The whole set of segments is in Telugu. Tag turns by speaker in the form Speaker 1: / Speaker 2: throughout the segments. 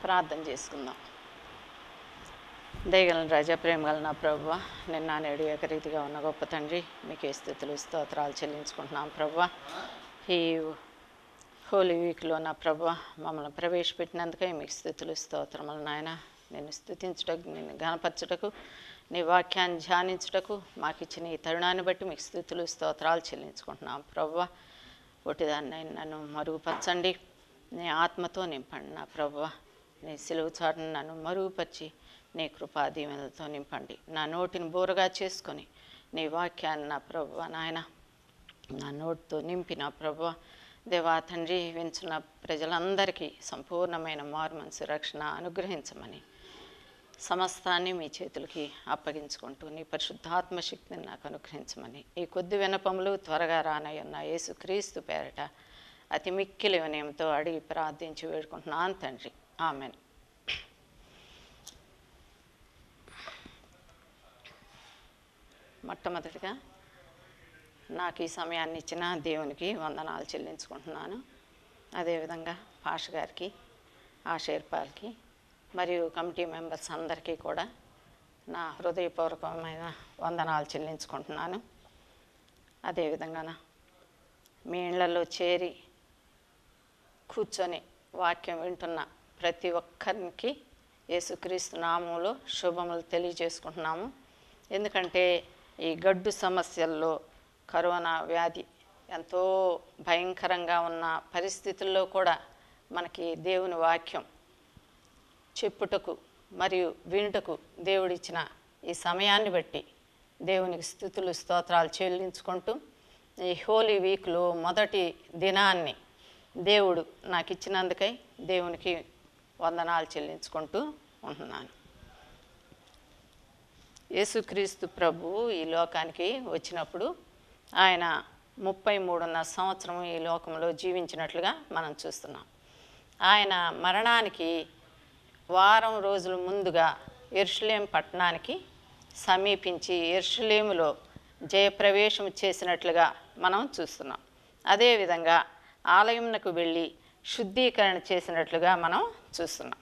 Speaker 1: ప్రార్థన చేసుకుందాం దయగలను రాజా ప్రేమగల నా ప్రభు నిన్న నేడు ఏకరీతిగా ఉన్న గొప్ప తండ్రి మీకే స్థితులు స్తోత్రాలు చెల్లించుకుంటున్నాం ప్రభు ఈ హోలీ వీక్లో నా ప్రభు మమ్మల్ని ప్రవేశపెట్టినందుకే మీకు స్థితులు స్తోత్రములు నాయన నేను స్థుతించుటకు నేను గణపరచుటకు నీ వాక్యాన్ని ధ్యానించుటకు మాకు ఇచ్చిన ఈ తరుణాన్ని బట్టి మీకు స్థుతులు స్తోత్రాలు చెల్లించుకుంటున్నాం ప్రభు ఒకటిదాన్ని నన్ను మరుగుపరచండి నీ ఆత్మతో నింపండి నా ప్రభు నీ సిలువు చాటును నన్ను మరుగుపరిచి నీ కృపా దీవెనలతో నింపండి నా నోటిని బోరగా చేసుకొని నీ వాక్యాన్ని నా ప్రభు నాయన నా నోటితో నింపి నా ప్రభు దేవా తండ్రి వించున్న ప్రజలందరికీ సంపూర్ణమైన మారు మనసు రక్షణ అనుగ్రహించమని సమస్తాన్ని మీ చేతులకి అప్పగించుకుంటూ నీ పరిశుద్ధాత్మ శక్తిని నాకు అనుగ్రహించమని ఈ కొద్ది వినపములు త్వరగా రానయ్యున్న యేసుక్రీస్తు పేరట అతి మిక్కిలి వినయంతో అడిగి ప్రార్థించి వేడుకుంటున్నాను తండ్రి ఆమెన్ మొట్టమొదటిగా నాకు ఈ సమయాన్ని ఇచ్చిన దేవునికి వందనాలు చెల్లించుకుంటున్నాను అదేవిధంగా పాష గారికి ఆశేర్పాలకి మరియు కమిటీ మెంబర్స్ అందరికీ కూడా నా హృదయపూర్వకమైన వందనాలు చెల్లించుకుంటున్నాను అదేవిధంగా మీ ఇళ్లలో చేరి కూర్చొని వాక్యం వింటున్న ప్రతి ఒక్కరికి యేసుక్రీస్తు నామంలో శుభములు తెలియజేసుకుంటున్నాము ఎందుకంటే ఈ గడ్డు సమస్యల్లో కరోనా వ్యాధి ఎంతో భయంకరంగా ఉన్న పరిస్థితుల్లో కూడా మనకి దేవుని వాక్యం చెప్పుటకు మరియు వినుటకు దేవుడిచ్చిన ఈ సమయాన్ని బట్టి దేవునికి స్థుతులు స్తోత్రాలు చెల్లించుకుంటూ ఈ హోలీ వీక్లో మొదటి దినాన్ని దేవుడు నాకు ఇచ్చినందుకై దేవునికి వందనాలు చెల్లించుకుంటూ ఉంటున్నాను యేసుక్రీస్తు ప్రభు ఈ లోకానికి వచ్చినప్పుడు ఆయన ముప్పై మూడున్నర సంవత్సరం ఈ లోకంలో జీవించినట్లుగా మనం చూస్తున్నాం ఆయన మరణానికి వారం రోజుల ముందుగా ఎర్షులేం పట్టణానికి సమీపించి ఎర్షులేములో జయప్రవేశం చేసినట్లుగా మనం చూస్తున్నాం అదేవిధంగా ఆలయంనకు వెళ్ళి శుద్ధీకరణ చేసినట్లుగా మనం చూస్తున్నాం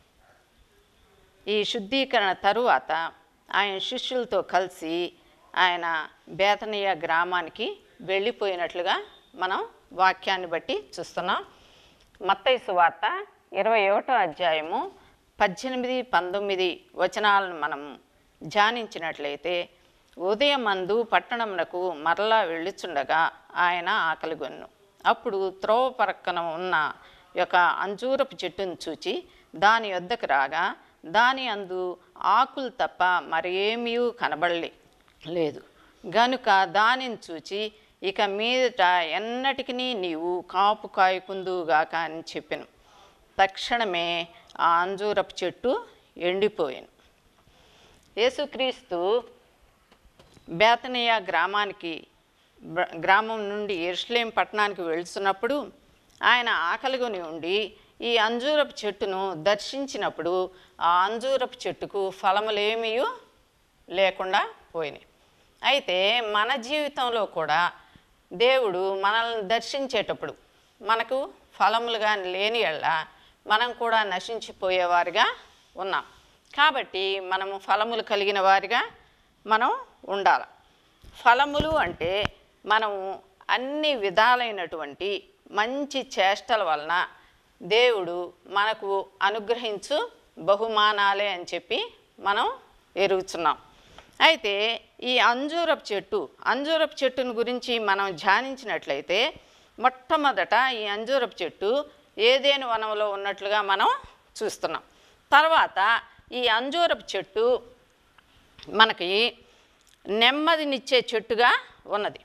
Speaker 1: ఈ శుద్ధీకరణ తరువాత ఆయన శిష్యులతో కలిసి ఆయన బేతనీయ గ్రామానికి వెళ్ళిపోయినట్లుగా మనం వాక్యాన్ని బట్టి చూస్తున్నాం మత్తయి సువార్త ఇరవై ఒకటో అధ్యాయము పద్దెనిమిది పంతొమ్మిది వచనాలను మనం ధ్యానించినట్లయితే ఉదయమందు పట్టణమునకు మరలా వెళ్ళుచుండగా ఆయన ఆకలిగొన్ను అప్పుడు త్రోవ పక్కన ఉన్న యొక్క అంజూరపు చెట్టును చూచి దాని వద్దకు రాగా దాని అందు ఆకులు తప్ప మరేమీ కనబడలే లేదు గనుక దానిని చూచి ఇక మీదట ఎన్నటికి నీవు కాపు కాయకుందుగాక అని చెప్పాను తక్షణమే ఆ అంజూరపు చెట్టు ఎండిపోయాను యేసుక్రీస్తు బేతనియా గ్రామానికి బ్ర- గ్రామం నుండి ఎరుసలేం పట్టణానికి వెళ్తున్నప్పుడు ఆయన ఆకలిగొని ఉండి ఈ అంజూరపు చెట్టును దర్శించినప్పుడు ఆ అంజూరపు చెట్టుకు ఫలములేమీ లేకుండా పోయినాయి అయితే మన జీవితంలో కూడా దేవుడు మనల్ని దర్శించేటప్పుడు మనకు ఫలములు కానీ లేని ఎళ్ళ మనం కూడా నశించిపోయేవారుగా ఉన్నాం కాబట్టి మనము ఫలములు కలిగిన వారిగా మనం ఉండాలి ఫలములు అంటే మనము అన్ని విధాలైనటువంటి మంచి చేష్టల వలన దేవుడు మనకు అనుగ్రహించు బహుమానాలే అని చెప్పి మనం ఎరుగుతున్నాం అయితే ఈ అంజూరపు చెట్టు అంజూరపు చెట్టును గురించి మనం ధ్యానించినట్లయితే మొట్టమొదట ఈ అంజూరపు చెట్టు ఏదేను వనంలో ఉన్నట్లుగా మనం చూస్తున్నాం తర్వాత ఈ అంజూరపు చెట్టు మనకి నెమ్మదినిచ్చే చెట్టుగా ఉన్నది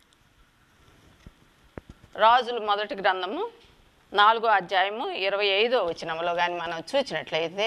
Speaker 1: రాజులు మొదటి గ్రంథము నాలుగో అధ్యాయము ఇరవై ఐదో వచనంలో కానీ మనం చూసినట్లయితే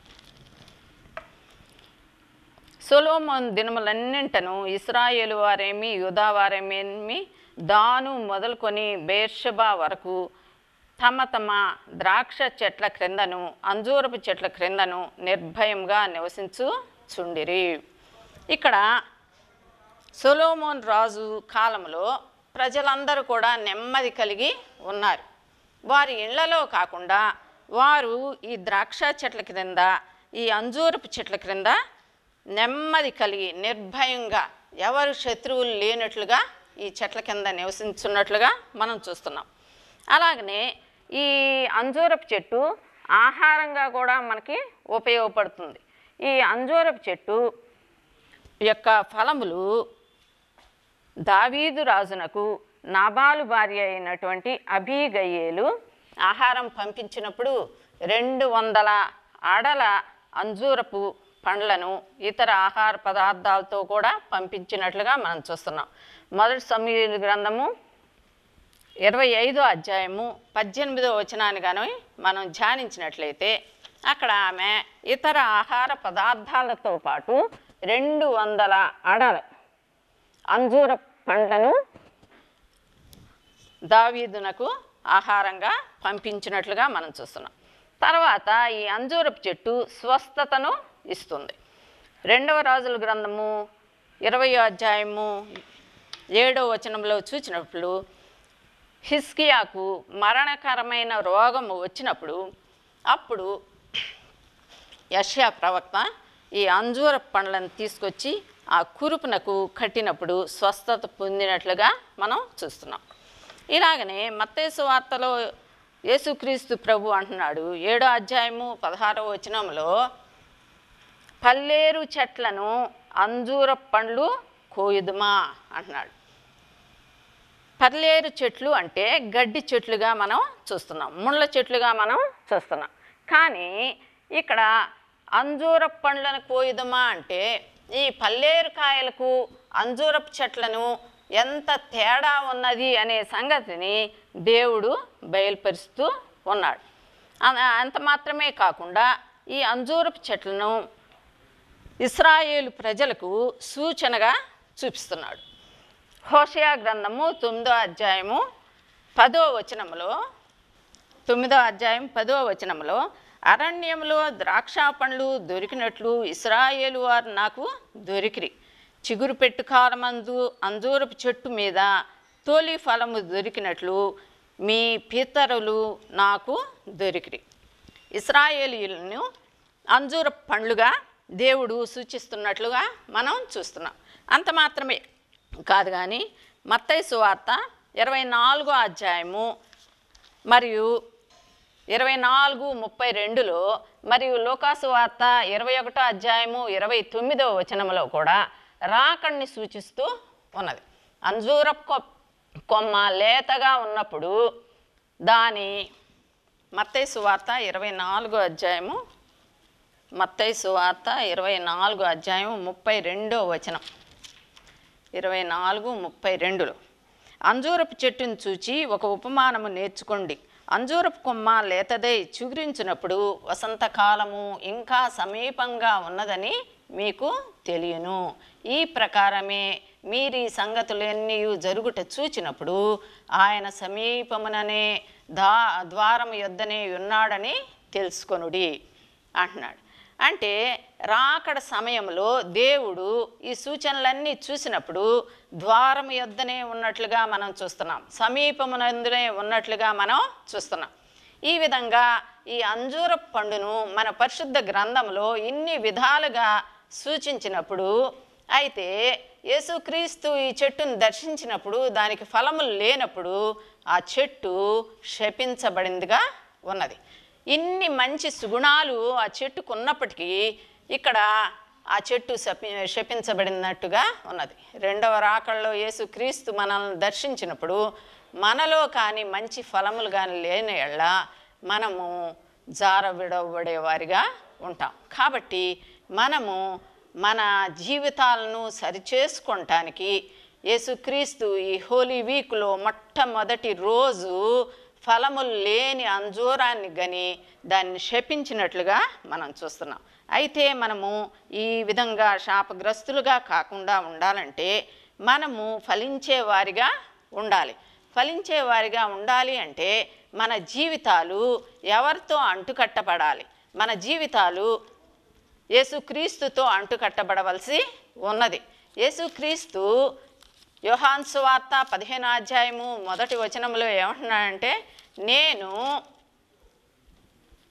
Speaker 1: సొలోమోన్ దినములన్నింటను ఇస్రాయేలు వారేమి యూదా వారేమేమి దాను మొదలుకొని బేర్షబా వరకు తమ తమ ద్రాక్ష చెట్ల క్రిందను అంజూరపు చెట్ల క్రిందను నిర్భయంగా నివసించు చుండిరి ఇక్కడ సొలోమోన్ రాజు కాలంలో ప్రజలందరూ కూడా నెమ్మది కలిగి ఉన్నారు వారి ఇళ్లలో కాకుండా వారు ఈ ద్రాక్ష చెట్ల క్రింద ఈ అంజూరపు చెట్ల క్రింద నెమ్మది కలిగి నిర్భయంగా ఎవరు శత్రువులు లేనట్లుగా ఈ చెట్ల కింద నివసించున్నట్లుగా మనం చూస్తున్నాం అలాగనే ఈ అంజూరపు చెట్టు ఆహారంగా కూడా మనకి ఉపయోగపడుతుంది ఈ అంజూరపు చెట్టు యొక్క ఫలములు దావీదు రాజునకు నాబాలు భార్య అయినటువంటి అబీగయ్యేలు ఆహారం పంపించినప్పుడు రెండు వందల ఆడల అంజూరపు పండ్లను ఇతర ఆహార పదార్థాలతో కూడా పంపించినట్లుగా మనం చూస్తున్నాం మొదటి సమీల గ్రంథము ఇరవై ఐదో అధ్యాయము పద్దెనిమిదో వచనాన్ని కానీ మనం ధ్యానించినట్లయితే అక్కడ ఆమె ఇతర ఆహార పదార్థాలతో పాటు రెండు వందల అడల అంజూర పండ్లను దావీదునకు ఆహారంగా పంపించినట్లుగా మనం చూస్తున్నాం తర్వాత ఈ అంజూరపు చెట్టు స్వస్థతను ఇస్తుంది రెండవ రాజుల గ్రంథము ఇరవై అధ్యాయము ఏడో వచనంలో చూసినప్పుడు హిస్కియాకు మరణకరమైన రోగము వచ్చినప్పుడు అప్పుడు యష్యా ప్రవక్త ఈ అంజూర పండ్లను తీసుకొచ్చి ఆ కురుపునకు కట్టినప్పుడు స్వస్థత పొందినట్లుగా మనం చూస్తున్నాం ఇలాగనే మత్తేసు వార్తలో యేసుక్రీస్తు ప్రభు అంటున్నాడు ఏడో అధ్యాయము పదహారవ వచనంలో పల్లేరు చెట్లను అంజూర పండ్లు కోయుదుమా అంటున్నాడు పర్లేరు చెట్లు అంటే గడ్డి చెట్లుగా మనం చూస్తున్నాం ముళ్ళ చెట్లుగా మనం చూస్తున్నాం కానీ ఇక్కడ అంజూర పండ్లను కోయుదమా అంటే ఈ పల్లేరు కాయలకు అంజూరపు చెట్లను ఎంత తేడా ఉన్నది అనే సంగతిని దేవుడు బయలుపరుస్తూ ఉన్నాడు అ- అంత మాత్రమే కాకుండా ఈ అంజూరపు చెట్లను ఇస్రాయేలు ప్రజలకు సూచనగా చూపిస్తున్నాడు హోషయా గ్రంథము తొమ్మిదో అధ్యాయము పదో వచనములో తొమ్మిదో అధ్యాయం పదో వచనములో అరణ్యంలో ద్రాక్ష పండ్లు దొరికినట్లు ఇస్రాయేలు వారు నాకు దొరికిరి చిగురు పెట్టు కాలమందు అంజూరపు చెట్టు మీద తొలి ఫలము దొరికినట్లు మీ పితరులు నాకు దొరికిరి ఇస్రాయేలీలను అంజూర పండ్లుగా దేవుడు సూచిస్తున్నట్లుగా మనం చూస్తున్నాం అంత మాత్రమే కాదు కానీ మత్తయి సువార్త ఇరవై నాలుగో అధ్యాయము మరియు ఇరవై నాలుగు ముప్పై రెండులో మరియు లోకాసు వార్త ఇరవై ఒకటో అధ్యాయము ఇరవై తొమ్మిదవ వచనంలో కూడా రాకడిని సూచిస్తూ ఉన్నది అంజూరపు కొ- కొమ్మ లేతగా ఉన్నప్పుడు దాని మత్తయి సువార్త ఇరవై నాలుగో అధ్యాయము మత్తయి సువార్త ఇరవై నాలుగో అధ్యాయం ముప్పై రెండో వచనం ఇరవై నాలుగు ముప్పై రెండులో అంజూరపు చెట్టును చూచి ఒక ఉపమానము నేర్చుకోండి అంజూరపు కొమ్మ లేతదై చిగురించినప్పుడు వసంతకాలము ఇంకా సమీపంగా ఉన్నదని మీకు తెలియను ఈ ప్రకారమే మీరు ఈ సంగతులన్నీ జరుగుట చూచినప్పుడు ఆయన సమీపముననే దా ద్వారము యొద్దనే ఉన్నాడని తెలుసుకొనుడి అంటున్నాడు అంటే రాకడ సమయంలో దేవుడు ఈ సూచనలన్నీ చూసినప్పుడు ద్వారం యొద్దనే ఉన్నట్లుగా మనం చూస్తున్నాం సమీపమునందునే ఉన్నట్లుగా మనం చూస్తున్నాం ఈ విధంగా ఈ అంజూర పండును మన పరిశుద్ధ గ్రంథంలో ఇన్ని విధాలుగా సూచించినప్పుడు అయితే యేసుక్రీస్తు ఈ చెట్టును దర్శించినప్పుడు దానికి ఫలములు లేనప్పుడు ఆ చెట్టు శపించబడిందిగా ఉన్నది ఇన్ని మంచి సుగుణాలు ఆ చెట్టుకు ఉన్నప్పటికీ ఇక్కడ ఆ చెట్టు శపి శపించబడినట్టుగా ఉన్నది రెండవ రాకల్లో యేసు క్రీస్తు మనల్ని దర్శించినప్పుడు మనలో కానీ మంచి ఫలములు కానీ లేని ఎళ్ళ మనము జార విడవబడే వారిగా ఉంటాం కాబట్టి మనము మన జీవితాలను సరిచేసుకొనటానికి యేసుక్రీస్తు ఈ హోలీ వీక్లో మొట్టమొదటి రోజు ఫలములు లేని అంజూరాన్ని గని దాన్ని శపించినట్లుగా మనం చూస్తున్నాం అయితే మనము ఈ విధంగా శాపగ్రస్తులుగా కాకుండా ఉండాలంటే మనము ఫలించే వారిగా ఉండాలి ఫలించే వారిగా ఉండాలి అంటే మన జీవితాలు ఎవరితో అంటుకట్టబడాలి మన జీవితాలు యేసుక్రీస్తుతో అంటుకట్టబడవలసి ఉన్నది యేసుక్రీస్తు యోహాన్ సువార్త పదిహేను అధ్యాయము మొదటి వచనంలో ఏమంటున్నాడంటే నేను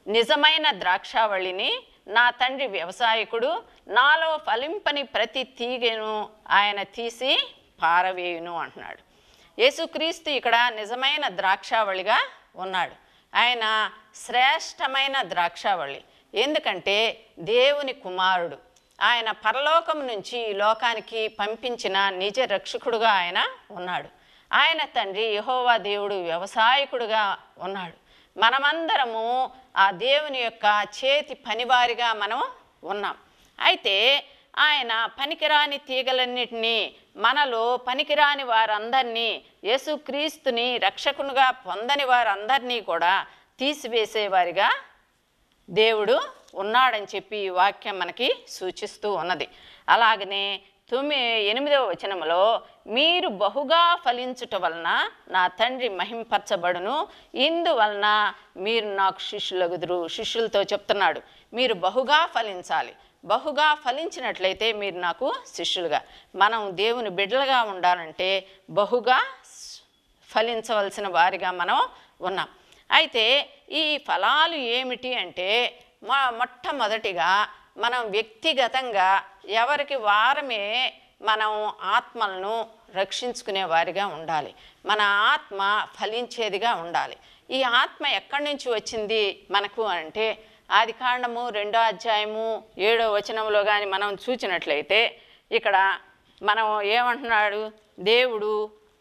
Speaker 1: నిజమైన ద్రాక్షావళిని నా తండ్రి వ్యవసాయకుడు నాలో ఫలింపని ప్రతి తీగెను ఆయన తీసి పారవేయును అంటున్నాడు యేసుక్రీస్తు ఇక్కడ నిజమైన ద్రాక్షావళిగా ఉన్నాడు ఆయన శ్రేష్టమైన ద్రాక్షావళి ఎందుకంటే దేవుని కుమారుడు ఆయన పరలోకం నుంచి ఈ లోకానికి పంపించిన నిజ రక్షకుడుగా ఆయన ఉన్నాడు ఆయన తండ్రి యహోవా దేవుడు వ్యవసాయకుడుగా ఉన్నాడు మనమందరము ఆ దేవుని యొక్క చేతి పనివారిగా మనం ఉన్నాం అయితే ఆయన పనికిరాని తీగలన్నిటినీ మనలో పనికిరాని వారందరినీ యేసుక్రీస్తుని రక్షకునిగా పొందని వారందరినీ కూడా తీసివేసేవారిగా దేవుడు ఉన్నాడని చెప్పి ఈ వాక్యం మనకి సూచిస్తూ ఉన్నది అలాగనే తొమ్మిది ఎనిమిదవ వచనంలో మీరు బహుగా ఫలించుట వలన నా తండ్రి మహింపరచబడును ఇందువలన మీరు నాకు శిష్యులగుదురు శిష్యులతో చెప్తున్నాడు మీరు బహుగా ఫలించాలి బహుగా ఫలించినట్లయితే మీరు నాకు శిష్యులుగా మనం దేవుని బిడ్డలుగా ఉండాలంటే బహుగా ఫలించవలసిన వారిగా మనం ఉన్నాం అయితే ఈ ఫలాలు ఏమిటి అంటే మా మొట్టమొదటిగా మనం వ్యక్తిగతంగా ఎవరికి వారమే మనం ఆత్మలను రక్షించుకునే వారిగా ఉండాలి మన ఆత్మ ఫలించేదిగా ఉండాలి ఈ ఆత్మ ఎక్కడి నుంచి వచ్చింది మనకు అంటే ఆది కాండము రెండో అధ్యాయము ఏడో వచనంలో కానీ మనం చూచినట్లయితే ఇక్కడ మనం ఏమంటున్నాడు దేవుడు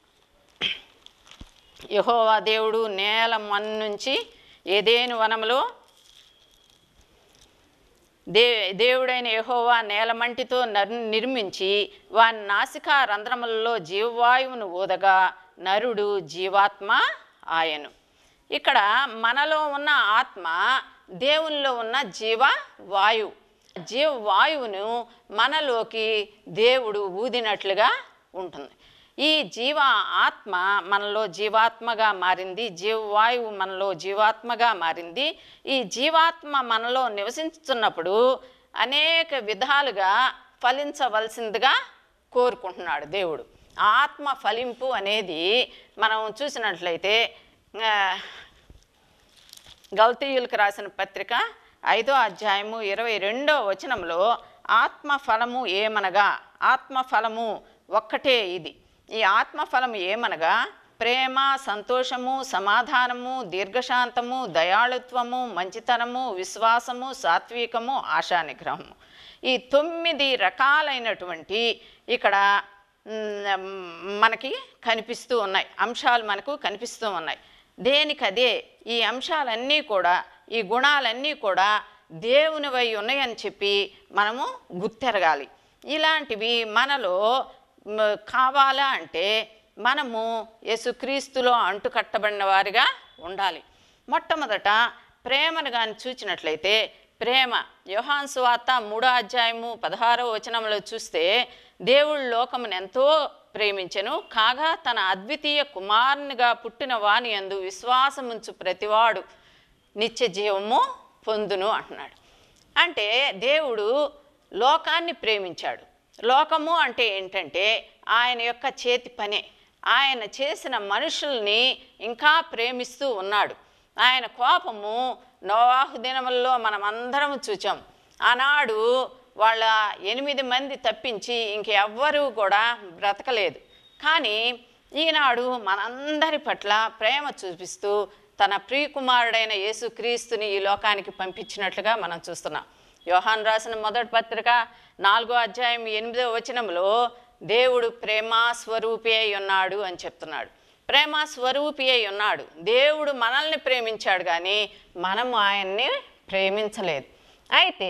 Speaker 1: యహోవా దేవుడు నేల మన్ను నుంచి ఏదేను వనములో దే దేవుడైన యెహోవా నేలమంటితో నర్ నిర్మించి వాని నాసికా రంధ్రములలో జీవవాయువును ఊదగా నరుడు జీవాత్మ ఆయను ఇక్కడ మనలో ఉన్న ఆత్మ దేవునిలో ఉన్న జీవ వాయువు జీవ వాయువును మనలోకి దేవుడు ఊదినట్లుగా ఉంటుంది ఈ జీవ ఆత్మ మనలో జీవాత్మగా మారింది జీవవాయువు మనలో జీవాత్మగా మారింది ఈ జీవాత్మ మనలో నివసించుతున్నప్పుడు అనేక విధాలుగా ఫలించవలసిందిగా కోరుకుంటున్నాడు దేవుడు ఆ ఆత్మ ఫలింపు అనేది మనం చూసినట్లయితే ఆ, గల్తీయులకు రాసిన పత్రిక ఐదో అధ్యాయము ఇరవై రెండో వచనంలో ఆత్మఫలము ఏమనగా ఆత్మఫలము ఒక్కటే ఇది ఈ ఆత్మఫలము ఏమనగా ప్రేమ సంతోషము సమాధానము దీర్ఘశాంతము దయాళుత్వము మంచితనము విశ్వాసము సాత్వికము ఆశానిగ్రహము ఈ తొమ్మిది రకాలైనటువంటి ఇక్కడ మ్, మనకి కనిపిస్తూ ఉన్నాయి అంశాలు మనకు కనిపిస్తూ ఉన్నాయి దేనికదే ఈ అంశాలన్నీ కూడా ఈ గుణాలన్నీ కూడా దేవునివై ఉన్నాయని చెప్పి మనము గుర్తెరగాలి ఇలాంటివి మనలో మ్, కావాలా అంటే మనము యేసుక్రీస్తులో అంటుకట్టబడిన వారిగా ఉండాలి మొట్టమొదట ప్రేమను కానీ చూచినట్లయితే ప్రేమ యోహాన్ సువార్త మూడో అధ్యాయము పదహారో వచనంలో చూస్తే దేవుడు లోకమును ఎంతో ప్రేమించెను కాగా తన అద్వితీయ కుమారునిగా పుట్టిన వాని యందు విశ్వాసముంచు ప్రతివాడు నిత్య జీవము పొందును అంటున్నాడు అంటే దేవుడు లోకాన్ని ప్రేమించాడు లోకము అంటే ఏంటంటే ఆయన యొక్క చేతి పనే ఆయన చేసిన మనుషుల్ని ఇంకా ప్రేమిస్తూ ఉన్నాడు ఆయన కోపము నోవాహు దినముల్లో మనం అందరం చూచాం ఆనాడు వాళ్ళ ఎనిమిది మంది తప్పించి ఇంకెవ్వరూ కూడా బ్రతకలేదు కానీ ఈనాడు మనందరి పట్ల ప్రేమ చూపిస్తూ తన ప్రియకుమారుడైన యేసుక్రీస్తుని ఈ లోకానికి పంపించినట్లుగా మనం చూస్తున్నాం యోహాన్ రాసిన మొదటి పత్రిక నాలుగో అధ్యాయం ఎనిమిదో వచనంలో దేవుడు ప్రేమా స్వరూపి అయి ఉన్నాడు అని చెప్తున్నాడు ప్రేమ స్వరూపి అయి ఉన్నాడు దేవుడు మనల్ని ప్రేమించాడు కానీ మనం ఆయన్ని ప్రేమించలేదు అయితే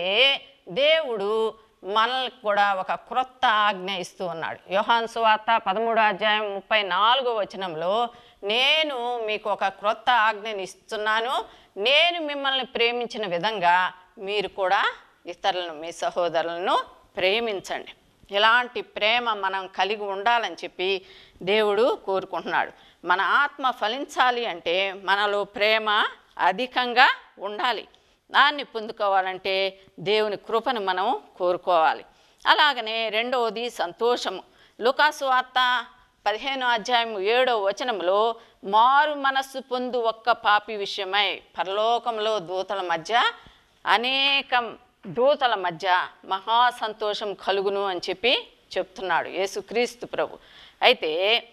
Speaker 1: దేవుడు మనల్ని కూడా ఒక క్రొత్త ఆజ్ఞ ఇస్తూ ఉన్నాడు యోహాన్ సువార్త పదమూడో అధ్యాయం ముప్పై నాలుగో వచనంలో నేను మీకు ఒక క్రొత్త ఆజ్ఞని ఇస్తున్నాను నేను మిమ్మల్ని ప్రేమించిన విధంగా మీరు కూడా ఇతరులను మీ సహోదరులను ప్రేమించండి ఇలాంటి ప్రేమ మనం కలిగి ఉండాలని చెప్పి దేవుడు కోరుకుంటున్నాడు మన ఆత్మ ఫలించాలి అంటే మనలో ప్రేమ అధికంగా ఉండాలి దాన్ని పొందుకోవాలంటే దేవుని కృపను మనం కోరుకోవాలి అలాగనే రెండవది సంతోషము లుకాసు వార్త పదిహేను అధ్యాయం ఏడో వచనంలో మారు మనస్సు పొందు ఒక్క పాపి విషయమై పరలోకంలో దూతల మధ్య అనేక దూతల మధ్య మహా సంతోషం కలుగును అని చెప్పి చెప్తున్నాడు యేసుక్రీస్తు ప్రభు అయితే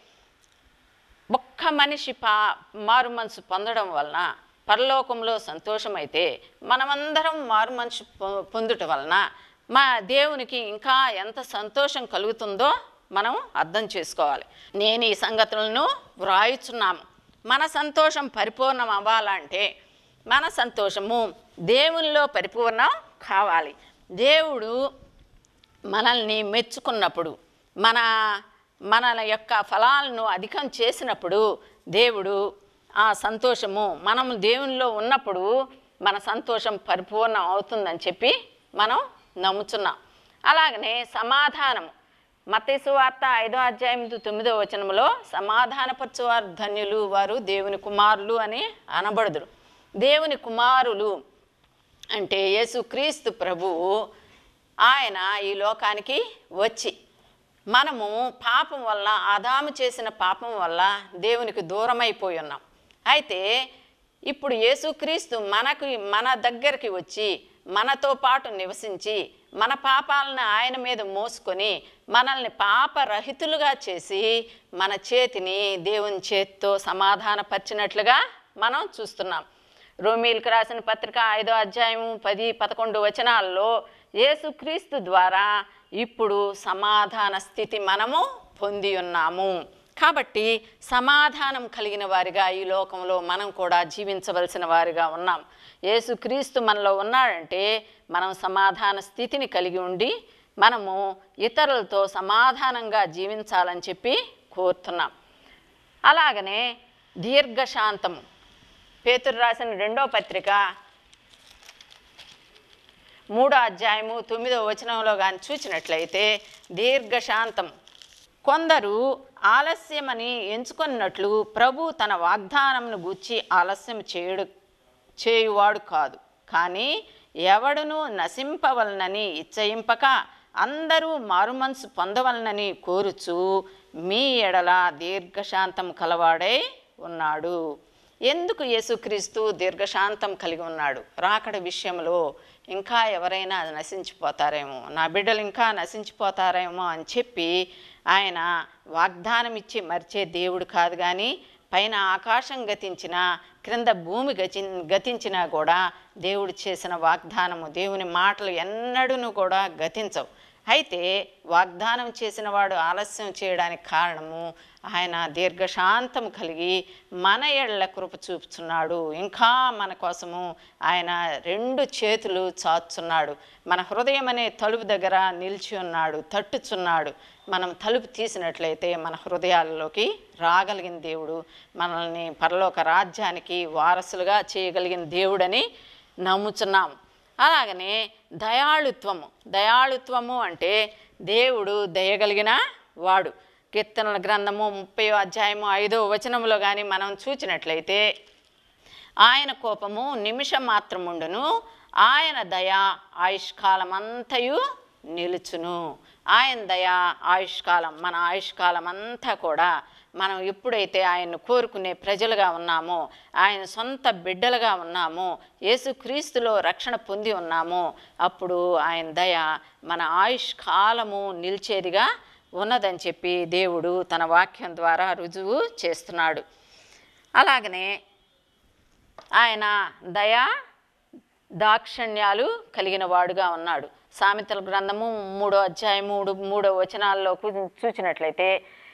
Speaker 1: ఒక్క మనిషి పా మారు మనసు పొందడం వలన పరలోకంలో సంతోషమైతే మనమందరం మారు మనసు పొ- పొందుట వలన మా దేవునికి ఇంకా ఎంత సంతోషం కలుగుతుందో మనం అర్థం చేసుకోవాలి నేను ఈ సంగతులను వ్రాయుచున్నాము మన సంతోషం పరిపూర్ణం అవ్వాలంటే మన సంతోషము దేవునిలో పరిపూర్ణం కావాలి దేవుడు మనల్ని మెచ్చుకున్నప్పుడు మన మన యొక్క ఫలాలను అధికం చేసినప్పుడు దేవుడు ఆ సంతోషము మనం దేవునిలో ఉన్నప్పుడు మన సంతోషం పరిపూర్ణం అవుతుందని చెప్పి మనం నమ్ముతున్నాం అలాగనే సమాధానము మతేసు వార్త ఐదో అధ్యాయం తొమ్మిదో వచనంలో సమాధానపరచువారు ధన్యులు వారు దేవుని కుమారులు అని అనబడుదురు దేవుని కుమారులు అంటే యేసుక్రీస్తు ప్రభువు ఆయన ఈ లోకానికి వచ్చి మనము పాపం వల్ల ఆదాము చేసిన పాపం వల్ల దేవునికి దూరమైపోయి ఉన్నాం అయితే ఇప్పుడు యేసుక్రీస్తు మనకు మన దగ్గరికి వచ్చి మనతో పాటు నివసించి మన పాపాలను ఆయన మీద మోసుకొని మనల్ని పాపరహితులుగా చేసి మన చేతిని దేవుని చేతితో సమాధానపరిచినట్లుగా మనం చూస్తున్నాం రోమీలకు రాసిన పత్రిక ఐదో అధ్యాయము పది పదకొండు వచనాల్లో యేసుక్రీస్తు ద్వారా ఇప్పుడు సమాధాన స్థితి మనము పొంది ఉన్నాము కాబట్టి సమాధానం కలిగిన వారిగా ఈ లోకంలో మనం కూడా జీవించవలసిన వారిగా ఉన్నాం యేసుక్రీస్తు మనలో ఉన్నాడంటే మనం సమాధాన స్థితిని కలిగి ఉండి మనము ఇతరులతో సమాధానంగా జీవించాలని చెప్పి కోరుతున్నాం అలాగనే దీర్ఘశాంతము పేతురు రాసిన రెండో పత్రిక మూడో అధ్యాయము తొమ్మిదో వచనంలో కానీ చూసినట్లయితే దీర్ఘశాంతం కొందరు ఆలస్యమని ఎంచుకున్నట్లు ప్రభు తన వాగ్దానంను గూర్చి ఆలస్యం చేయుడు చేయువాడు కాదు కానీ ఎవడును నశింపవలనని ఇచ్చయింపక అందరూ మారుమనసు పొందవలనని కోరుచు మీ ఎడల దీర్ఘశాంతం కలవాడై ఉన్నాడు ఎందుకు యేసుక్రీస్తు దీర్ఘశాంతం కలిగి ఉన్నాడు రాకడ విషయంలో ఇంకా ఎవరైనా నశించిపోతారేమో నా బిడ్డలు ఇంకా నశించిపోతారేమో అని చెప్పి ఆయన వాగ్దానం ఇచ్చి మరిచే దేవుడు కాదు కానీ పైన ఆకాశం గతించిన క్రింద భూమి గతి గతించినా కూడా దేవుడు చేసిన వాగ్దానము దేవుని మాటలు ఎన్నడూను కూడా గతించవు అయితే వాగ్దానం చేసిన వాడు ఆలస్యం చేయడానికి కారణము ఆయన దీర్ఘశాంతం కలిగి మన ఎళ్ళ కృప చూపుతున్నాడు ఇంకా మన కోసము ఆయన రెండు చేతులు చాచున్నాడు మన హృదయం అనే తలుపు దగ్గర నిలిచి ఉన్నాడు తట్టుచున్నాడు మనం తలుపు తీసినట్లయితే మన హృదయాలలోకి రాగలిగిన దేవుడు మనల్ని పరలోక రాజ్యానికి వారసులుగా చేయగలిగిన దేవుడని నమ్ముచున్నాం అలాగనే దయాళుత్వము దయాళుత్వము అంటే దేవుడు దయగలిగిన వాడు కీర్తనల గ్రంథము ముప్పై అధ్యాయము ఐదో వచనంలో కానీ మనం చూచినట్లయితే ఆయన కోపము నిమిషం మాత్రముండును ఆయన దయ ఆయుష్కాలం అంతయు నిలుచును ఆయన దయ ఆయుష్కాలం మన ఆయుష్కాలం అంతా కూడా మనం ఎప్పుడైతే ఆయన్ను కోరుకునే ప్రజలుగా ఉన్నామో ఆయన సొంత బిడ్డలుగా ఉన్నామో యేసుక్రీస్తులో రక్షణ పొంది ఉన్నామో అప్పుడు ఆయన దయ మన ఆయుష్కాలము నిలిచేదిగా ఉన్నదని చెప్పి దేవుడు తన వాక్యం ద్వారా రుజువు చేస్తున్నాడు అలాగనే ఆయన దయా దాక్షణ్యాలు కలిగిన వాడుగా ఉన్నాడు సామెతల గ్రంథము మూడో అధ్యాయం మూడు మూడో వచనాల్లో కు- చూసినట్లయితే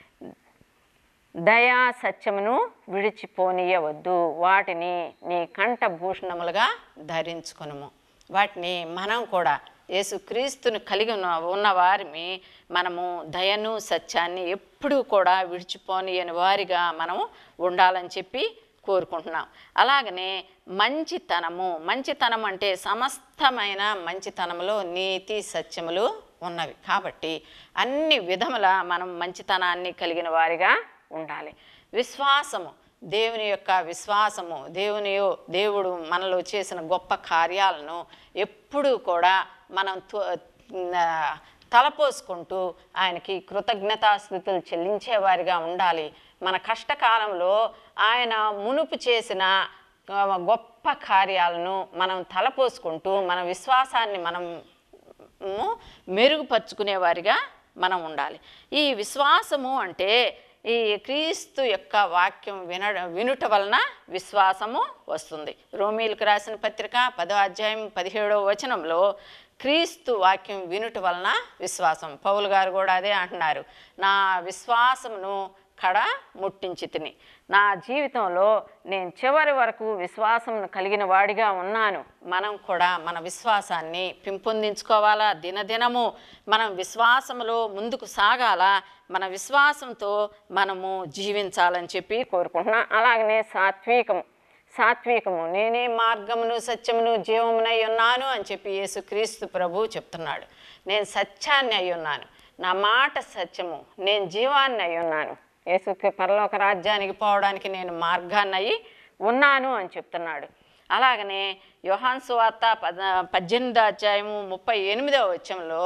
Speaker 1: దయా సత్యమును విడిచిపోనీయవద్దు వాటిని నీ కంఠభూషణములుగా ధరించుకొనుము వాటిని మనం కూడా యేసుక్రీస్తుని కలిగి ఉన్న ఉన్న వారిని మనము దయను సత్యాన్ని ఎప్పుడూ కూడా విడిచిపోనియని వారిగా మనం ఉండాలని చెప్పి కోరుకుంటున్నాం అలాగనే మంచితనము మంచితనం అంటే సమస్తమైన మంచితనములో నీతి సత్యములు ఉన్నవి కాబట్టి అన్ని విధముల మనం మంచితనాన్ని కలిగిన వారిగా ఉండాలి విశ్వాసము దేవుని యొక్క విశ్వాసము దేవుని దేవుడు మనలో చేసిన గొప్ప కార్యాలను ఎప్పుడూ కూడా మనం త్వ- ఆ, తలపోసుకుంటూ ఆయనకి కృతజ్ఞతాస్థుతులు చెల్లించేవారిగా ఉండాలి మన కష్టకాలంలో ఆయన మునుపు చేసిన ఆ, గొప్ప కార్యాలను మనం తలపోసుకుంటూ మన విశ్వాసాన్ని మనం ము మెరుగుపరుచుకునే వారిగా మనం ఉండాలి ఈ విశ్వాసము అంటే ఈ క్రీస్తు యొక్క వాక్యం విన వినుట వలన విశ్వాసము వస్తుంది రోమీలకు రాసిన పత్రిక పదో అధ్యాయం పదిహేడవ వచనంలో క్రీస్తు వాక్యం వినుట వలన విశ్వాసం పౌలు గారు కూడా అదే అంటున్నారు నా విశ్వాసమును కడ ముట్టించి తిని నా జీవితంలో నేను చివరి వరకు విశ్వాసం కలిగిన వాడిగా ఉన్నాను మనం కూడా మన విశ్వాసాన్ని పెంపొందించుకోవాలా దినదినము మనం విశ్వాసములో ముందుకు సాగాల మన విశ్వాసంతో మనము జీవించాలని చెప్పి కోరుకుంటున్నాను అలాగనే సాత్వికము సాత్వికము నేనే మార్గమును సత్యమును జీవమునై ఉన్నాను అని చెప్పి యేసుక్రీస్తు ప్రభు చెప్తున్నాడు నేను సత్యాన్ని అయి ఉన్నాను నా మాట సత్యము నేను జీవాన్ని అయి ఉన్నాను యేసు పరలోక రాజ్యానికి పోవడానికి నేను మార్గాన్ని అయి ఉన్నాను అని చెప్తున్నాడు అలాగనే యోహాన్ సువార్త పద పద్దెనిమిదో అధ్యాయము ముప్పై ఎనిమిదవ వచ్చంలో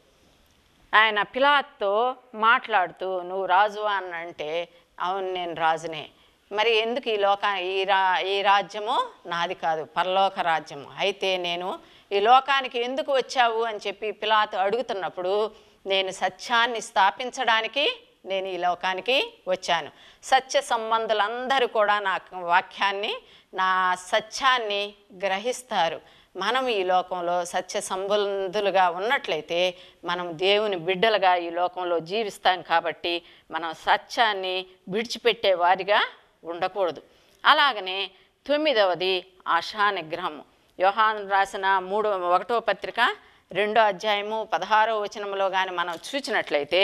Speaker 1: ఆయన పిలాత్తో మాట్లాడుతూ నువ్వు రాజువా అని అంటే అవును నేను రాజునే మరి ఎందుకు ఈ లోక ఈ రా ఈ రాజ్యము నాది కాదు పరలోక రాజ్యము అయితే నేను ఈ లోకానికి ఎందుకు వచ్చావు అని చెప్పి పిలాతు అడుగుతున్నప్పుడు నేను సత్యాన్ని స్థాపించడానికి నేను ఈ లోకానికి వచ్చాను సత్య సంబంధులందరూ కూడా నా వాక్యాన్ని నా సత్యాన్ని గ్రహిస్తారు మనం ఈ లోకంలో సత్య సంబంధులుగా ఉన్నట్లయితే మనం దేవుని బిడ్డలుగా ఈ లోకంలో జీవిస్తాం కాబట్టి మనం సత్యాన్ని విడిచిపెట్టే వారిగా ఉండకూడదు అలాగనే తొమ్మిదవది ఆశా నిగ్రహము యోహాన్ రాసిన మూడో ఒకటో పత్రిక రెండో అధ్యాయము పదహారో వచనంలో కానీ మనం చూసినట్లయితే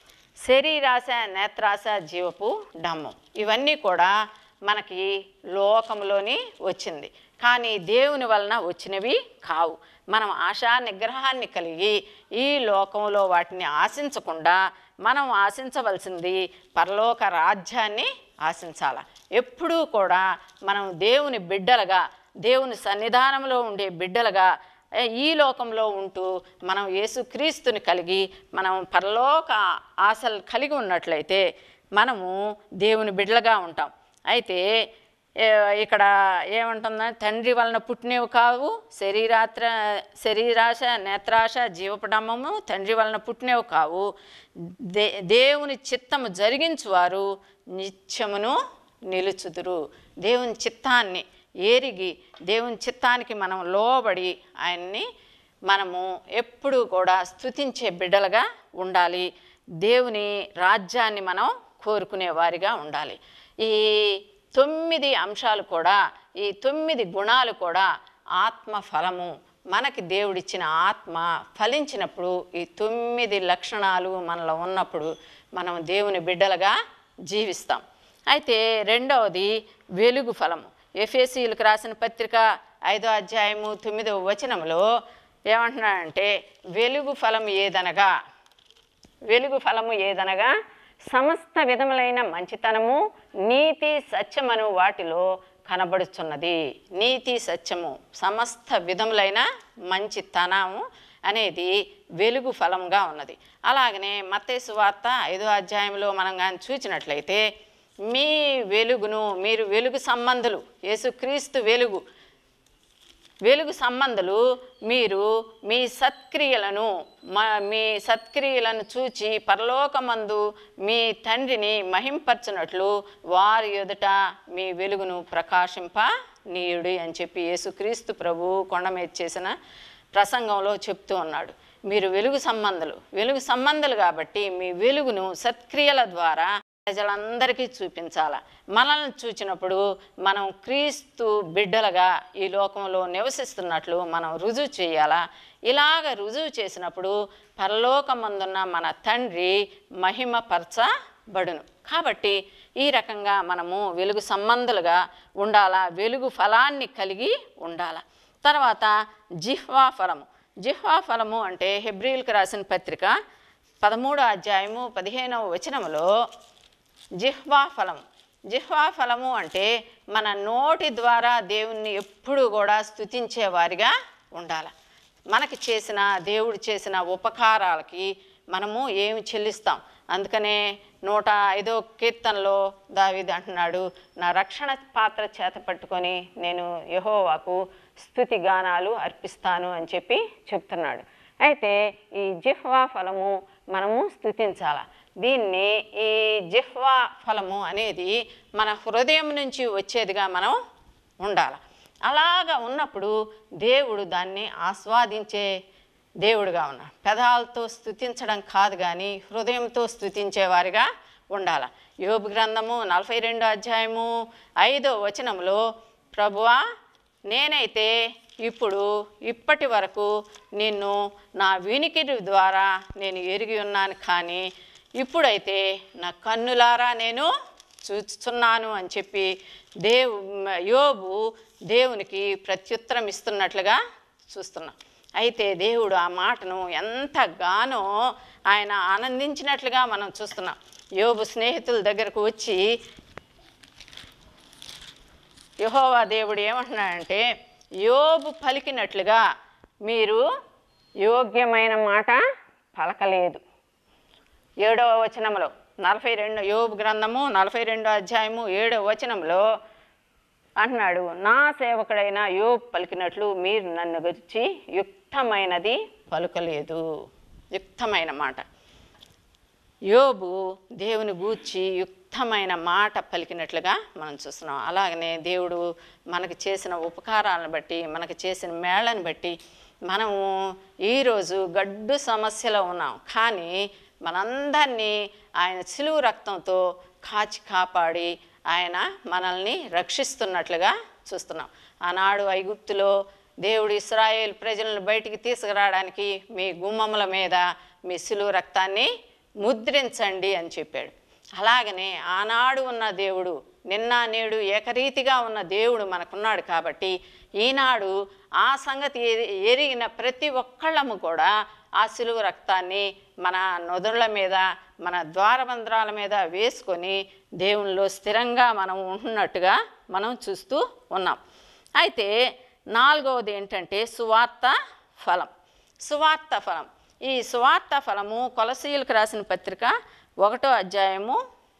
Speaker 1: శరీరాశ నేత్రాశ జీవపు డమ్ము ఇవన్నీ కూడా మనకి లోకంలోని వచ్చింది కానీ దేవుని వలన వచ్చినవి కావు మనం ఆశా నిగ్రహాన్ని కలిగి ఈ లోకంలో వాటిని ఆశించకుండా మనం ఆశించవలసింది పరలోక రాజ్యాన్ని ఆశించాల ఎప్పుడూ కూడా మనం దేవుని బిడ్డలుగా దేవుని సన్నిధానంలో ఉండే బిడ్డలుగా ఏ, ఈ లోకంలో ఉంటూ మనం యేసుక్రీస్తుని కలిగి మనం పరలోక ఆశలు కలిగి ఉన్నట్లయితే మనము దేవుని బిడ్డలుగా ఉంటాం అయితే ఏ, ఇక్కడ ఏమంటుందా తండ్రి వలన పుట్టినవి కావు శరీరాత్ర శరీరాశ నేత్రాశ జీవపడమము తండ్రి వలన పుట్టినవి కావు దే దేవుని చిత్తము జరిగించువారు నిత్యమును నిలుచుదురు దేవుని చిత్తాన్ని ఏరిగి దేవుని చిత్తానికి మనం లోబడి ఆయన్ని మనము ఎప్పుడూ కూడా స్తుతించే బిడ్డలుగా ఉండాలి దేవుని రాజ్యాన్ని మనం కోరుకునే వారిగా ఉండాలి ఈ తొమ్మిది అంశాలు కూడా ఈ తొమ్మిది గుణాలు కూడా ఆత్మ ఫలము మనకి దేవుడిచ్చిన ఆత్మ ఫలించినప్పుడు ఈ తొమ్మిది లక్షణాలు మనలో ఉన్నప్పుడు మనం దేవుని బిడ్డలుగా జీవిస్తాం అయితే రెండవది వెలుగు ఫలము ఎఫ్ఎసీలకు రాసిన పత్రిక ఐదో అధ్యాయము తొమ్మిదవ వచనంలో ఏమంటున్నాడంటే వెలుగు ఫలం ఏదనగా వెలుగు ఫలము ఏదనగా సమస్త విధములైన మంచితనము నీతి సత్యమను వాటిలో కనబడుచున్నది నీతి సత్యము సమస్త విధములైన మంచితనము అనేది వెలుగు ఫలంగా ఉన్నది అలాగనే మత్తేసు వార్త ఐదో అధ్యాయంలో మనం కానీ చూసినట్లయితే మీ వెలుగును మీరు వెలుగు సంబంధులు యేసుక్రీస్తు వెలుగు వెలుగు సంబంధులు మీరు మీ సత్క్రియలను మా మీ సత్క్రియలను చూచి పరలోకమందు మీ తండ్రిని మహింపరచునట్లు వారి ఎదుట మీ వెలుగును ప్రకాశింప నీయుడి అని చెప్పి యేసుక్రీస్తు ప్రభు కొండ మీద చేసిన ప్రసంగంలో చెప్తూ ఉన్నాడు మీరు వెలుగు సంబంధులు వెలుగు సంబంధులు కాబట్టి మీ వెలుగును సత్క్రియల ద్వారా ప్రజలందరికీ చూపించాల మనల్ని చూచినప్పుడు మనం క్రీస్తు బిడ్డలుగా ఈ లోకంలో నివసిస్తున్నట్లు మనం రుజువు చేయాలా ఇలాగ రుజువు చేసినప్పుడు పరలోకమందున్న మన తండ్రి మహిమపరచబడును కాబట్టి ఈ రకంగా మనము వెలుగు సంబంధులుగా ఉండాలా వెలుగు ఫలాన్ని కలిగి ఉండాలా తర్వాత జిహ్వా ఫలము జిహ్వా ఫలము అంటే హెబ్రిల్కి రాసిన పత్రిక పదమూడో అధ్యాయము పదిహేనవ వచనములో జిహ్వా ఫలము జిహ్వా ఫలము అంటే మన నోటి ద్వారా దేవుణ్ణి ఎప్పుడూ కూడా స్తుతించే వారిగా ఉండాలి మనకి చేసిన దేవుడు చేసిన ఉపకారాలకి మనము ఏమి చెల్లిస్తాం అందుకనే నూట ఐదో కీర్తనలో దావీదు అంటున్నాడు నా రక్షణ పాత్ర చేత పట్టుకొని నేను యహోవాకు స్తుతి గానాలు అర్పిస్తాను అని చెప్పి చెప్తున్నాడు అయితే ఈ జిహ్వా ఫలము మనము స్తుతించాల దీన్ని ఈ జిహ్వా ఫలము అనేది మన హృదయం నుంచి వచ్చేదిగా మనం ఉండాలి అలాగా ఉన్నప్పుడు దేవుడు దాన్ని ఆస్వాదించే దేవుడుగా ఉన్నాడు పెదాలతో స్థుతించడం కాదు కానీ హృదయంతో స్థుతించేవారిగా ఉండాలి యోబు గ్రంథము నలభై రెండు అధ్యాయము ఐదో వచనంలో ప్రభువా నేనైతే ఇప్పుడు ఇప్పటి వరకు నిన్ను నా వినికిడి ద్వారా నేను ఎరిగి ఉన్నాను కానీ ఇప్పుడైతే నా కన్నులారా నేను చూస్తున్నాను అని చెప్పి దేవు యోబు దేవునికి ప్రత్యుత్తరం ఇస్తున్నట్లుగా చూస్తున్నాం అయితే దేవుడు ఆ మాటను ఎంతగానో ఆయన ఆనందించినట్లుగా మనం చూస్తున్నాం యోబు స్నేహితుల దగ్గరకు వచ్చి యహోవా దేవుడు ఏమంటున్నాడంటే యోబు పలికినట్లుగా మీరు యోగ్యమైన మాట పలకలేదు ఏడవ వచనంలో నలభై రెండు యోబు గ్రంథము నలభై రెండో అధ్యాయము ఏడవ వచనంలో అంటున్నాడు నా సేవకుడైన యోబు పలికినట్లు మీరు నన్ను గురించి యుక్తమైనది పలుకలేదు యుక్తమైన మాట యోబు దేవుని గూర్చి యుక్తమైన మాట పలికినట్లుగా మనం చూస్తున్నాం అలాగనే దేవుడు మనకు చేసిన ఉపకారాలను బట్టి మనకు చేసిన మేళను బట్టి మనము ఈరోజు గడ్డు సమస్యలో ఉన్నాం కానీ మనందరినీ ఆయన సిలువు రక్తంతో కాచి కాపాడి ఆయన మనల్ని రక్షిస్తున్నట్లుగా చూస్తున్నాం ఆనాడు ఐగుప్తులో దేవుడు ఇస్రాయేల్ ప్రజలను బయటికి తీసుకురావడానికి మీ గుమ్మముల మీద మీ సిలువు రక్తాన్ని ముద్రించండి అని చెప్పాడు అలాగనే ఆనాడు ఉన్న దేవుడు నిన్న నేడు ఏకరీతిగా ఉన్న దేవుడు మనకున్నాడు కాబట్టి ఈనాడు ఆ సంగతి ఎరి- ఎరిగిన ప్రతి ఒక్కళ్ళము కూడా ఆ సిలువ రక్తాన్ని మన నొదుళ్ళ మీద మన ద్వారబంధ్రాల మీద వేసుకొని దేవునిలో స్థిరంగా మనం ఉంటున్నట్టుగా మనం చూస్తూ ఉన్నాం అయితే నాలుగవది ఏంటంటే సువార్త ఫలం సువార్త ఫలం ఈ సువార్త ఫలము కొలసీలకు రాసిన పత్రిక ఒకటో అధ్యాయము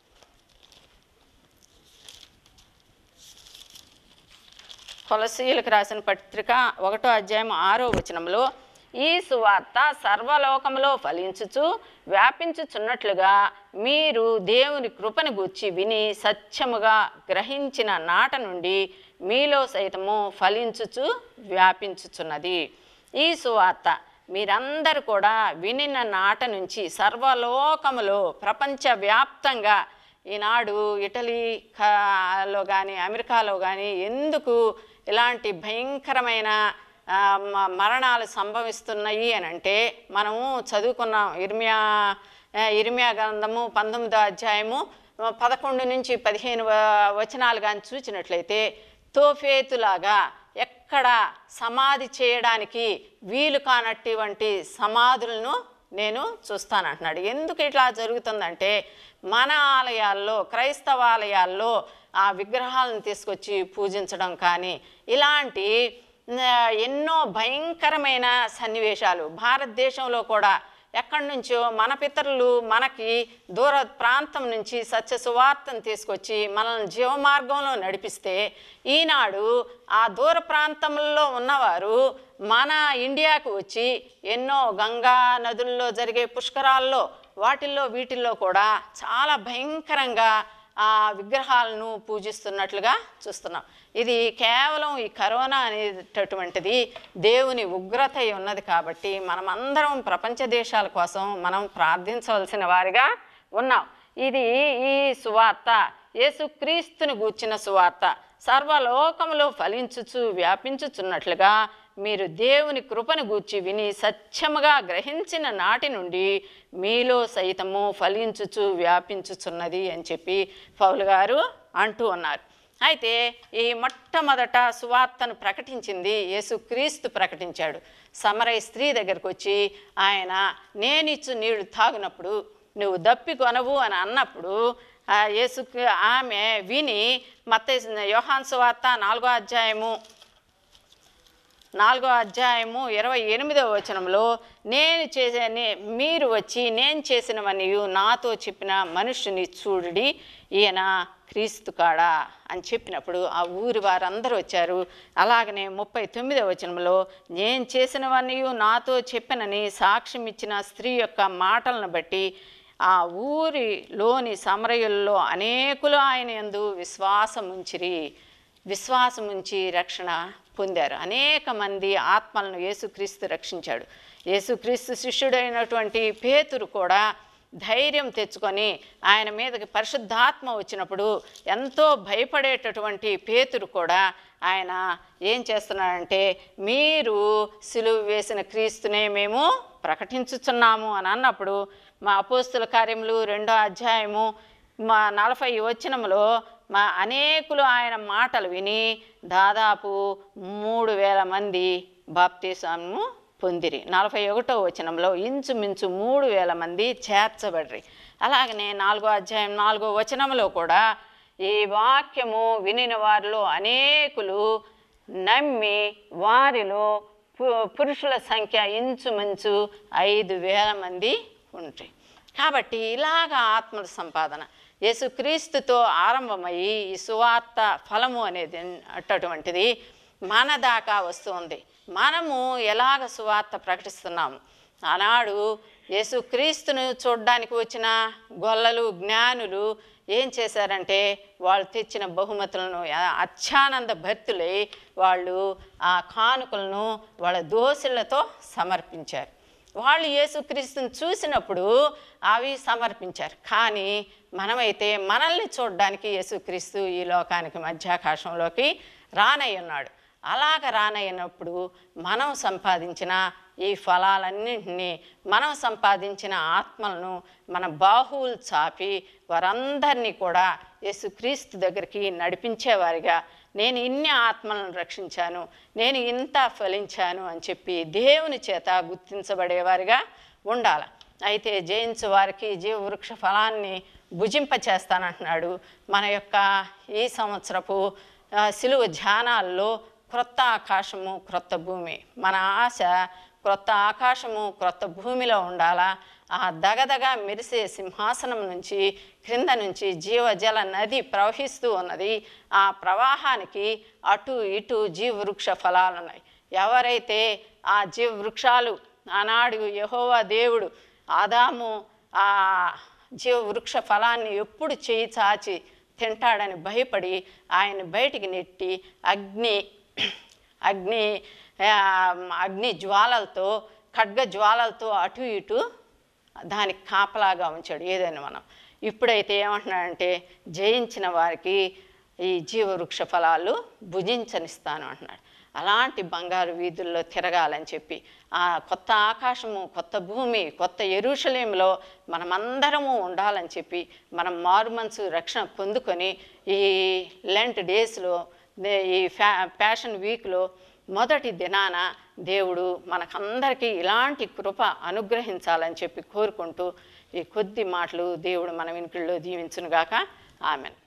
Speaker 1: కొలసీలకు రాసిన పత్రిక ఒకటో అధ్యాయం ఆరో వచనంలో ఈ సువార్త సర్వలోకంలో ఫలించుచు వ్యాపించుచున్నట్లుగా మీరు దేవుని కృపను గూర్చి విని సత్యముగా గ్రహించిన నాట నుండి మీలో సైతము ఫలించుచు వ్యాపించుచున్నది ఈ సువార్త మీరందరూ కూడా వినిన నాట నుంచి సర్వలోకములో ప్రపంచవ్యాప్తంగా ఈనాడు ఇటలీ కా- లో కానీ అమెరికాలో కానీ ఎందుకు ఇలాంటి భయంకరమైన ఆ, మ- మరణాలు సంభవిస్తున్నాయి అని అంటే మనము చదువుకున్నాం ఇర్మియా ఆ, ఇర్మియా గ్రంథము పంతొమ్మిదో అధ్యాయము ఆ, పదకొండు నుంచి పదిహేను వ- వచనాలు కానీ చూసినట్లయితే తోఫేతులాగా ఎక్కడ సమాధి చేయడానికి వీలు కానటువంటి సమాధులను నేను చూస్తానంటున్నాడు ఎందుకు ఇట్లా జరుగుతుందంటే మన ఆలయాల్లో క్రైస్తవ ఆలయాల్లో ఆ విగ్రహాలను తీసుకొచ్చి పూజించడం కానీ ఇలాంటి ఆ, ఎన్నో భయంకరమైన సన్నివేశాలు భారతదేశంలో కూడా ఎక్కడి నుంచో మన పితరులు మనకి దూర ప్రాంతం నుంచి సత్య సువార్తను తీసుకొచ్చి మనల్ని జీవమార్గంలో నడిపిస్తే ఈనాడు ఆ దూర ప్రాంతంలో ఉన్నవారు మన ఇండియాకు వచ్చి ఎన్నో గంగా నదుల్లో జరిగే పుష్కరాల్లో వాటిల్లో వీటిల్లో కూడా చాలా భయంకరంగా ఆ విగ్రహాలను పూజిస్తున్నట్లుగా చూస్తున్నాం ఇది కేవలం ఈ కరోనా అనేటటువంటిది దేవుని ఉగ్రత అయి ఉన్నది కాబట్టి మనమందరం ప్రపంచ దేశాల కోసం మనం ప్రార్థించవలసిన వారిగా ఉన్నాం ఇది ఈ సువార్త యేసుక్రీస్తుని గూర్చిన సువార్త సర్వలోకములో ఫలించుచు వ్యాపించుచున్నట్లుగా మీరు దేవుని కృపను గూర్చి విని సత్యముగా గ్రహించిన నాటి నుండి మీలో సైతము ఫలించుచు వ్యాపించుచున్నది అని చెప్పి పౌలు గారు అంటూ ఉన్నారు అయితే ఈ మొట్టమొదట సువార్తను ప్రకటించింది యేసుక్రీస్తు ప్రకటించాడు సమరయ స్త్రీ దగ్గరకు వచ్చి ఆయన నేనిచ్చు నీళ్లు తాగునప్పుడు నువ్వు దప్పి కొనవు అని అన్నప్పుడు ఆ యేసు ఆమె విని మత యోహాన్ సువార్త నాలుగో అధ్యాయము నాలుగో అధ్యాయము ఇరవై ఎనిమిదవ వచనంలో నేను చేసే నే- మీరు వచ్చి నేను చేసినవన్నీ నాతో చెప్పిన మనుషుని చూడుడి ఈయన క్రీస్తు కాడా అని చెప్పినప్పుడు ఆ ఊరి వారందరూ వచ్చారు అలాగనే ముప్పై తొమ్మిదవ వచనంలో నేను చేసినవన్నీ నాతో చెప్పినని సాక్ష్యం ఇచ్చిన స్త్రీ యొక్క మాటలను బట్టి ఆ ఊరిలోని సమరయుల్లో అనేకులు ఆయన యందు విశ్వాసం ఉంచిరి విశ్వాసం ఉంచి రక్షణ పొందారు అనేక మంది ఆత్మలను యేసుక్రీస్తు రక్షించాడు యేసుక్రీస్తు శిష్యుడైనటువంటి పేతురు కూడా ధైర్యం తెచ్చుకొని ఆయన మీదకి పరిశుద్ధాత్మ వచ్చినప్పుడు ఎంతో భయపడేటటువంటి పేతురు కూడా ఆయన ఏం చేస్తున్నాడంటే మీరు సిలువ వేసిన క్రీస్తునే మేము ప్రకటించుచున్నాము అని అన్నప్పుడు మా అపోస్తుల కార్యములు రెండో అధ్యాయము మా నలభై వచనములో మా అనేకులు ఆయన మాటలు విని దాదాపు మూడు వేల మంది బాప్తీసాము పొందిరి నలభై ఒకటో వచనంలో ఇంచుమించు మూడు వేల మంది చేర్చబడ్రి అలాగనే నాలుగో అధ్యాయం నాలుగో వచనంలో కూడా ఈ వాక్యము వినిన వారిలో అనేకులు నమ్మి వారిలో పు- పురుషుల సంఖ్య ఇంచుమించు ఐదు వేల మంది ఉంటాయి కాబట్టి ఇలాగ ఆత్మల సంపాదన యేసుక్రీస్తుతో ఆరంభమయ్యి ఈ సువార్త ఫలము అనేది అట్టటువంటిది మన దాకా వస్తుంది మనము ఎలాగ సువార్త ప్రకటిస్తున్నాము ఆనాడు యేసుక్రీస్తును చూడడానికి వచ్చిన గొల్లలు జ్ఞానులు ఏం చేశారంటే వాళ్ళు తెచ్చిన బహుమతులను ఆ- అత్యానంద భర్తులై వాళ్ళు ఆ కానుకలను వాళ్ళ దోశలతో సమర్పించారు వాళ్ళు యేసుక్రీస్తుని చూసినప్పుడు అవి సమర్పించారు కానీ మనమైతే మనల్ని చూడడానికి యేసుక్రీస్తు ఈ లోకానికి మధ్యాకాశంలోకి రానయ్యున్నాడు అలాగ రానయ్యినప్పుడు మనం సంపాదించిన ఈ ఫలాలన్నింటినీ మనం సంపాదించిన ఆత్మలను మన బాహువులు చాపి వారందరినీ కూడా యేసుక్రీస్తు దగ్గరికి నడిపించేవారిగా నేను ఇన్ని ఆత్మలను రక్షించాను నేను ఇంత ఫలించాను అని చెప్పి దేవుని చేత గుర్తించబడేవారిగా ఉండాలి అయితే జయించు వారికి జీవవృక్ష ఫలాన్ని భుజింపచేస్తానంటున్నాడు మన యొక్క ఈ సంవత్సరపు ఆ, సిలువ ధ్యానాల్లో క్రొత్త ఆకాశము క్రొత్త భూమి మన ఆశ క్రొత్త ఆకాశము క్రొత్త భూమిలో ఉండాలా ఆ దగదగ మెరిసే సింహాసనం నుంచి క్రింద నుంచి జీవజల నది ప్రవహిస్తూ ఉన్నది ఆ ప్రవాహానికి అటు ఇటు జీవవృక్ష ఫలాలు ఉన్నాయి ఎవరైతే ఆ జీవవృక్షాలు ఆనాడు యెహోవా దేవుడు ఆదాము ఆ జీవవృక్ష ఫలాన్ని ఎప్పుడు చేయి చాచి తింటాడని భయపడి ఆయన బయటికి నెట్టి అగ్ని అగ్ని ఆ, అగ్ని జ్వాలలతో ఖడ్గ జ్వాలలతో అటు ఇటు దానికి కాపలాగా ఉంచాడు ఏదైనా మనం ఇప్పుడైతే ఏమంటున్నాడంటే జయించిన వారికి ఈ జీవవృక్ష ఫలాలు భుజించనిస్తాను అంటున్నాడు అలాంటి బంగారు వీధుల్లో తిరగాలని చెప్పి ఆ కొత్త ఆకాశము కొత్త భూమి కొత్త ఎరుషలేంలో మనమందరము ఉండాలని చెప్పి మనం మారుమనసు రక్షణ పొందుకొని ఈ లెంట్ డేస్లో దే- ఈ ఫ్యా ఫ్యాషన్ వీక్లో మొదటి దినాన దేవుడు మనకందరికీ ఇలాంటి కృప అనుగ్రహించాలని చెప్పి కోరుకుంటూ ఈ కొద్ది మాటలు దేవుడు మన వినికిల్లో దీవించునుగాక ఆమెన్